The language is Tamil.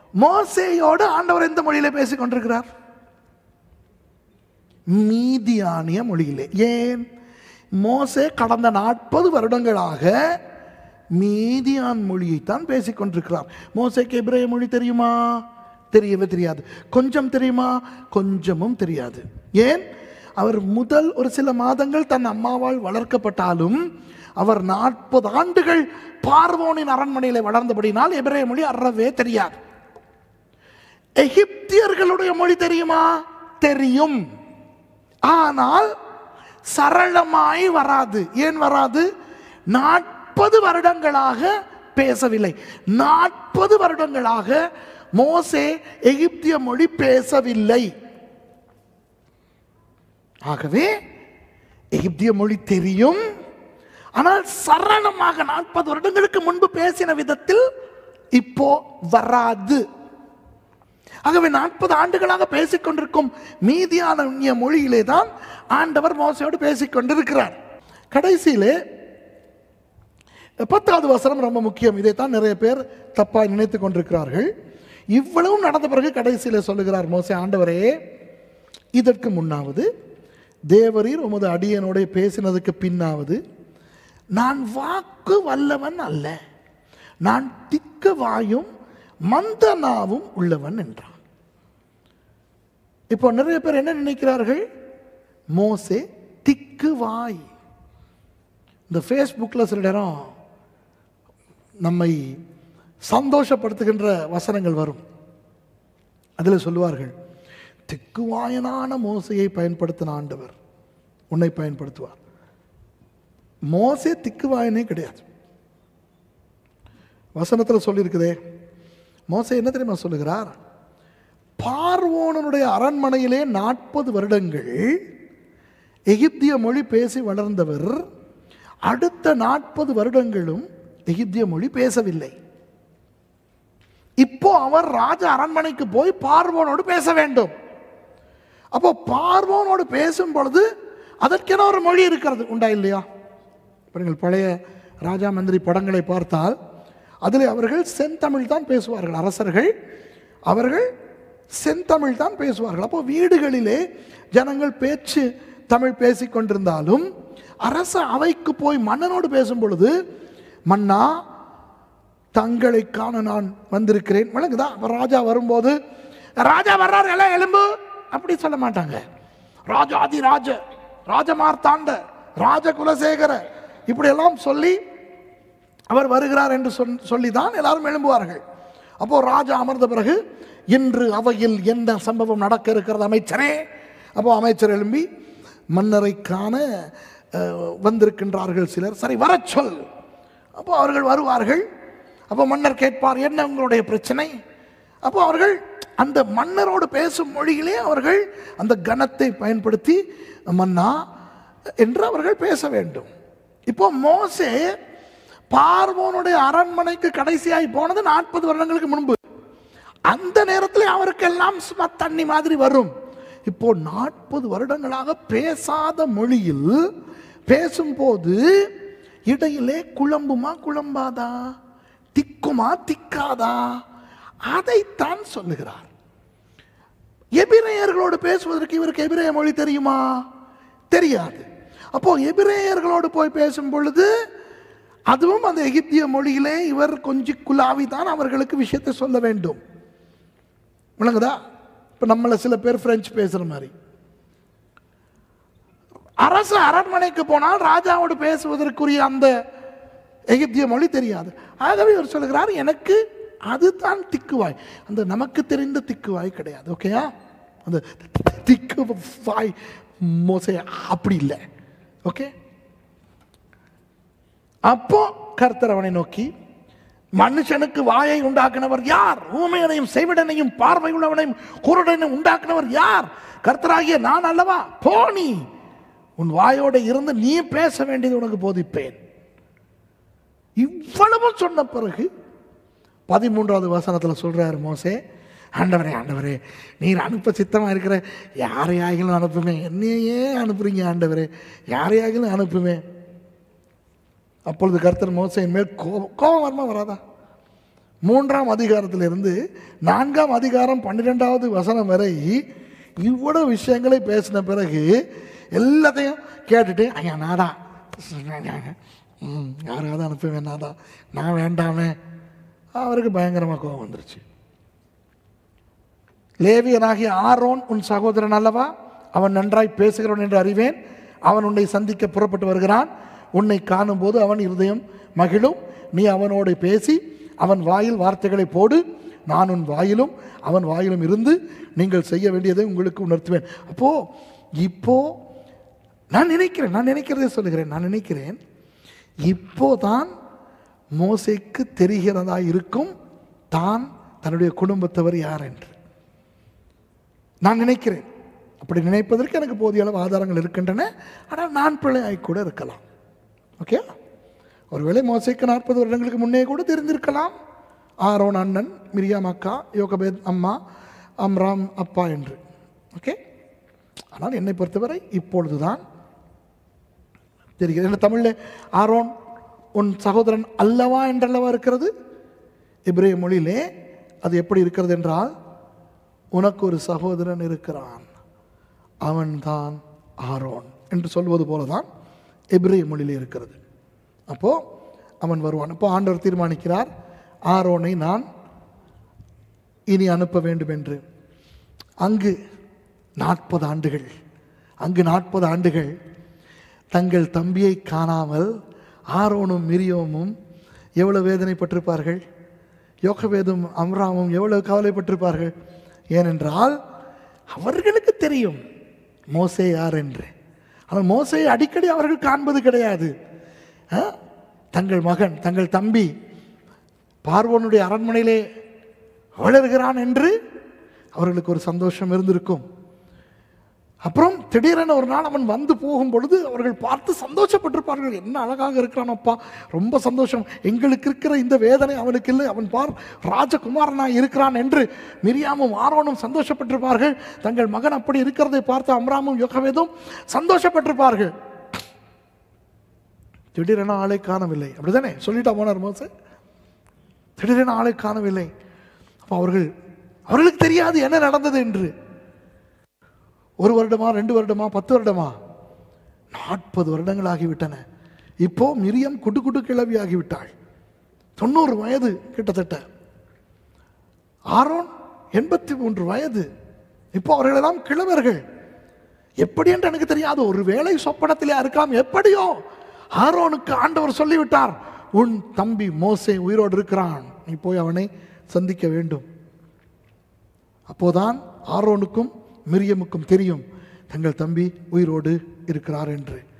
மோசேயோடு ஆண்டவர் எந்த மொழியில பேசிக் கொண்டிருக்கிறார் மீதியானிய மொழியிலே ஏன் மோசே கடந்த நாற்பது வருடங்களாக மீதியான் மொழியைத்தான் பேசிக் கொண்டிருக்கிறார் மோசேக்கு எபிரேய மொழி தெரியுமா தெரியவே தெரியாது கொஞ்சம் தெரியுமா கொஞ்சமும் தெரியாது ஏன் அவர் முதல் ஒரு சில மாதங்கள் தன் அம்மாவால் வளர்க்கப்பட்டாலும் அவர் நாற்பது ஆண்டுகள் பார்வோனின் அரண்மனையில வளர்ந்தபடினால் எபிரேய மொழி அறவே தெரியாது எகிப்தியர்களுடைய மொழி தெரியுமா தெரியும் ஆனால் சரளமாய் வராது ஏன் வராது நாற்பது வருடங்களாக பேசவில்லை நாற்பது வருடங்களாக மோசே எகிப்திய மொழி பேசவில்லை ஆகவே எகிப்திய மொழி தெரியும் ஆனால் சரளமாக நாற்பது வருடங்களுக்கு முன்பு பேசின விதத்தில் இப்போ வராது ஆகவே நாற்பது ஆண்டுகளாக பேசிக் கொண்டிருக்கும் மீதியான மொழியிலே தான் ஆண்டவர் மோசையோடு பேசிக் கொண்டிருக்கிறார் கடைசியிலே பத்தாவது வசனம் ரொம்ப முக்கியம் இதைத்தான் நிறைய பேர் தப்பாய் நினைத்துக் கொண்டிருக்கிறார்கள் இவ்வளவும் நடந்த பிறகு கடைசியில சொல்லுகிறார் மோசே ஆண்டவரே இதற்கு முன்னாவது தேவரீர் உமது அடியனோட பேசினதுக்கு பின்னாவது நான் வாக்கு வல்லவன் அல்ல நான் திக்கு வாயும் மந்த நாவும் உள்ளவன் என்றான் இப்போ நிறைய பேர் என்ன நினைக்கிறார்கள் மோசே திக்கு வாய் இந்த ஃபேஸ்புக்கில் சில நேரம் நம்மை சந்தோஷப்படுத்துகின்ற வசனங்கள் வரும் அதில் சொல்லுவார்கள் திக்குவாயனான மோசையை பயன்படுத்தின ஆண்டவர் உன்னை பயன்படுத்துவார் மோசே திக்குவாயனே கிடையாது வசனத்தில் சொல்லியிருக்குதே மோசே என்ன தெரியுமா சொல்லுகிறார் பார்வோனனுடைய அரண்மனையிலே நாற்பது வருடங்கள் எகிப்திய மொழி பேசி வளர்ந்தவர் அடுத்த நாற்பது வருடங்களும் எகிப்திய மொழி பேசவில்லை இப்போ அவர் ராஜ அரண்மனைக்கு போய் பார்வோனோடு பேச வேண்டும் அப்போ பார்வோனோடு பேசும் பொழுது அதற்கென ஒரு மொழி இருக்கிறது உண்டா இல்லையா இப்ப நீங்கள் பழைய ராஜா மந்திரி படங்களை பார்த்தால் அதில் அவர்கள் செந்தமிழ் தான் பேசுவார்கள் அரசர்கள் அவர்கள் செந்தமிழ் தான் பேசுவார்கள் அப்போ வீடுகளிலே ஜனங்கள் பேச்சு தமிழ் பேசிக் கொண்டிருந்தாலும் அரச அவைக்கு போய் மன்னனோடு பேசும் பொழுது மன்னா தங்களை காண நான் வந்திருக்கிறேன் விளங்குதா அப்ப ராஜா வரும்போது ராஜா வர்றாரு எல்லாம் எலும்பு அப்படி சொல்ல மாட்டாங்க ராஜாதி ராஜ ராஜமார்த்தாண்ட ராஜ குலசேகர இப்படி எல்லாம் சொல்லி அவர் வருகிறார் என்று சொல் சொல்லி தான் எல்லாரும் எழும்புவார்கள் அப்போ ராஜா அமர்ந்த பிறகு இன்று அவையில் என்ன சம்பவம் நடக்க இருக்கிறது அமைச்சரே அப்போ அமைச்சர் எழும்பி மன்னரை காண அஹ், வந்திருக்கின்றார்கள் சிலர் சரி வரச் சொல் அப்போ அவர்கள் வருவார்கள் அப்போ மன்னர் கேட்பார் என்ன உங்களுடைய பிரச்சனை அப்போ அவர்கள் அந்த மன்னரோடு பேசும் மொழியிலே அவர்கள் அந்த கணத்தை பயன்படுத்தி மன்னா என்று அவர்கள் பேச வேண்டும் இப்போ மோசே பார்வோனுடைய அரண்மனைக்கு கடைசியாய் போனது நாற்பது வருடங்களுக்கு முன்பு அந்த நேரத்தில் அவருக்கெல்லாம் சும்மா தண்ணி மாதிரி வரும் இப்போ நாற்பது வருடங்களாக பேசாத மொழியில் பேசும்போது இடையிலே குழம்புமா குழம்பாதா திக்குமா திக்காதா அதைத்தான் சொல்லுகிறார் எபிரேயர்களோடு பேசுவதற்கு இவருக்கு எபிரேய மொழி தெரியுமா தெரியாது அப்போ எபிரேயர்களோடு போய் பேசும் பொழுது அதுவும் அந்த எகிப்திய மொழியிலே இவர் கொஞ்சம் குலாவி தான் அவர்களுக்கு விஷயத்தை சொல்ல வேண்டும் விளங்குதா இப்போ நம்மள சில பேர் பிரெஞ்சு பேசுற மாதிரி அரசு அரண்மனைக்கு போனால் ராஜாவோடு பேசுவதற்குரிய அந்த எகிப்திய மொழி தெரியாது ஆகவே இவர் சொல்லுகிறார் எனக்கு அதுதான் திக்குவாய் அந்த நமக்கு தெரிந்த திக்குவாய் கிடையாது ஓகேயா அந்த திக்கு வாய் மோசை அப்படி இல்லை ஓகே அப்போ கர்த்தர் அவனை நோக்கி மனுஷனுக்கு வாயை உண்டாக்குனவர் யார் ஊமையனையும் செவிடனையும் பார்வை உள்ளவனையும் குருடனையும் உண்டாக்குனவர் யார் கர்த்தராகிய நான் அல்லவா போனி உன் வாயோட இருந்து நீ பேச வேண்டியது உனக்கு போதிப்பேன் இவ்வளவு சொன்ன பிறகு பதிமூன்றாவது வசனத்தில் சொல்றார் மோசே ஆண்டவரே ஆண்டவரே நீர் அனுப்ப சித்தமா இருக்கிற யாரையாகிலும் அனுப்புமே என்னையே அனுப்புறீங்க ஆண்டவரே யாரையாகிலும் அனுப்புமே அப்பொழுது கர்த்தர் மோசையின் மேல் கோபம் கோபம் வருமா வராதா மூன்றாம் அதிகாரத்திலிருந்து நான்காம் அதிகாரம் பன்னிரெண்டாவது வசனம் வரை இவ்வளவு விஷயங்களை பேசின பிறகு எல்லாத்தையும் கேட்டுட்டு ஐயா நாதா ம் யாராவது அனுப்புவேன் நாதா நான் வேண்டாமே அவருக்கு பயங்கரமாக கோபம் வந்துருச்சு லேவியனாகிய ஆரோன் உன் சகோதரன் அல்லவா அவன் நன்றாய் பேசுகிறவன் என்று அறிவேன் அவன் உன்னை சந்திக்க புறப்பட்டு வருகிறான் உன்னை காணும்போது அவன் இருதயம் மகிழும் நீ அவனோடு பேசி அவன் வாயில் வார்த்தைகளை போடு நான் உன் வாயிலும் அவன் வாயிலும் இருந்து நீங்கள் செய்ய வேண்டியதை உங்களுக்கு உணர்த்துவேன் அப்போ இப்போ நான் நினைக்கிறேன் நான் நினைக்கிறதே சொல்லுகிறேன் நான் நினைக்கிறேன் இப்போதான் மோசைக்கு தெரிகிறதா இருக்கும் தான் தன்னுடைய குடும்பத்தவர் யார் என்று நான் நினைக்கிறேன் அப்படி நினைப்பதற்கு எனக்கு போதிய அளவு ஆதாரங்கள் இருக்கின்றன ஆனால் நான் பிள்ளையாய் கூட இருக்கலாம் ஓகே ஒருவேளை மோசைக்கு நாற்பது வருடங்களுக்கு முன்னே கூட தெரிந்திருக்கலாம் ஆரோன் அண்ணன் மிரியாம் அக்கா யோகபேத் அம்மா அம்ராம் அப்பா என்று ஓகே ஆனால் என்னை பொறுத்தவரை இப்பொழுதுதான் தெரிகிறது என்ன தமிழில் ஆரோன் உன் சகோதரன் அல்லவா என்றல்லவா இருக்கிறது இப்ரேய மொழியிலே அது எப்படி இருக்கிறது என்றால் உனக்கு ஒரு சகோதரன் இருக்கிறான் அவன்தான் ஆரோன் என்று சொல்வது போல தான் எபிரேய மொழியிலே இருக்கிறது அப்போ அவன் வருவான் அப்போ ஆண்டவர் தீர்மானிக்கிறார் ஆரோனை நான் இனி அனுப்ப வேண்டும் என்று அங்கு நாற்பது ஆண்டுகள் அங்கு நாற்பது ஆண்டுகள் தங்கள் தம்பியை காணாமல் ஆரோனும் மிரியோமும் எவ்வளவு வேதனைப்பட்டிருப்பார்கள் யோகவேதும் அம்ராமும் எவ்வளவு கவலைப்பட்டிருப்பார்கள் ஏனென்றால் அவர்களுக்கு தெரியும் மோசே யார் என்று ஆனால் மோசையை அடிக்கடி அவர்கள் காண்பது கிடையாது ஆ? தங்கள் மகன் தங்கள் தம்பி பார்வோனுடைய அரண்மனையிலே வளர்கிறான் என்று அவர்களுக்கு ஒரு சந்தோஷம் இருந்திருக்கும் அப்புறம் திடீரென ஒரு நாள் அவன் வந்து போகும் பொழுது அவர்கள் பார்த்து சந்தோஷப்பட்டிருப்பார்கள் என்ன அழகாக இருக்கிறானப்பா ரொம்ப சந்தோஷம் எங்களுக்கு இருக்கிற இந்த வேதனை அவனுக்கு இல்லை அவன் பார் ராஜகுமாரனாய் இருக்கிறான் என்று மிரியாமும் ஆரோனும் சந்தோஷப்பட்டிருப்பார்கள் தங்கள் மகன் அப்படி இருக்கிறதை பார்த்து அம்ராமும் யோகவேதும் சந்தோஷப்பட்டிருப்பார்கள் திடீரென ஆளை காணவில்லை அப்படிதானே சொல்லிட்டா போனார் மோசே திடீரென ஆளை காணவில்லை அப்போ அவர்கள் அவர்களுக்கு தெரியாது என்ன நடந்தது என்று ஒரு வருடமா ரெண்டு வருடமா பத்து வருடமா நாற்பது வருடங்கள் ஆகிவிட்டன இப்போ மிரியம் குடு குடு கிளவி ஆகிவிட்டாள் தொண்ணூறு வயது கிட்டத்தட்ட ஆரோன் எண்பத்தி மூன்று வயது இப்போ அவர்களெல்லாம் கிழவர்கள் எப்படி என்று எனக்கு தெரியாது ஒரு வேளை சொப்பனத்திலே இருக்கலாம் எப்படியோ ஆரோனுக்கு ஆண்டவர் சொல்லிவிட்டார் உன் தம்பி மோசே உயிரோடு இருக்கிறான் நீ போய் அவனை சந்திக்க வேண்டும் அப்போதான் ஆரோனுக்கும் மிரியமுக்கும் தெரியும் தங்கள் தம்பி உயிரோடு இருக்கிறார் என்று